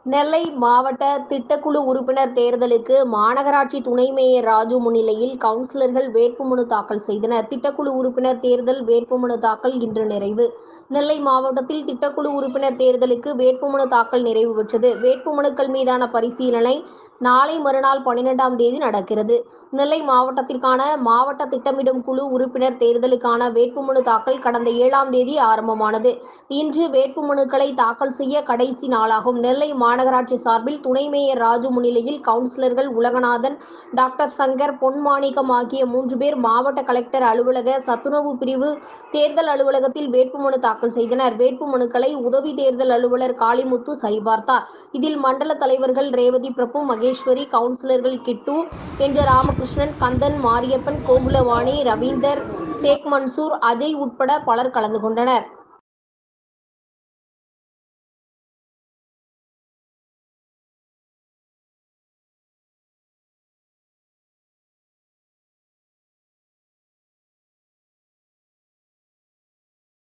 நெல்லை மாவட்ட திட்டக்குழு உறுப்பினர் தேர்தலுக்கு மாநகராட்சி துணை மேயர் ராஜு முன்னிலையில் கவுன்சிலர்கள் வேட்புமனு தாக்கல் செய்தனர் திட்டக்குழு உறுப்பினர் தேர்தல் வேட்புமனு தாக்கல் இன்று நிறைவு நெல்லை மாவட்டத்தில் திட்டக்குழு உறுப்பினர் தேர்தலுக்கு வேட்புமனு தாக்கல் நிறைவு பெற்றது வேட்புமனுக்கள் மீதான பரிசீலனை நாளை மறுநாள் பன்னிரெண்டாம் தேதி நடக்கிறது நெல்லை மாவட்டத்திற்கான மாவட்ட திட்டமிடும் குழு உறுப்பினர் தேர்தலுக்கான வேட்புமனு தாக்கல் கடந்த ஏழாம் தேதி ஆரம்பமானது இன்று வேட்புமனுக்களை தாக்கல் செய்ய கடைசி நாளாகும் நெல்லை மாநகராட்சி சார்பில் துணை மேயர் ராஜு முன்னிலையில் கவுன்சிலர்கள் உலகநாதன் டாக்டர் சங்கர் பொன்மாணிக்கம் ஆகிய மூன்று பேர் மாவட்ட கலெக்டர் அலுவலக சத்துணவு பிரிவு தேர்தல் அலுவலகத்தில் வேட்புமனு தாக்கல் செய்தனர் வேட்புமனுக்களை உதவி தேர்தல் அலுவலர் காளிமுத்து சரிபார்த்தார் இதில் மண்டல தலைவர்கள் ரேவதி பிரபு மகேஸ்வரி கவுன்சிலர்கள் கிட்டு என்ற ராமகிருஷ்ணன் கந்தன் மாரியப்பன் கோகுலவாணி ரவீந்தர் ஷேக் மன்சூர் அஜய் உட்பட பலர் கலந்து கொண்டனர்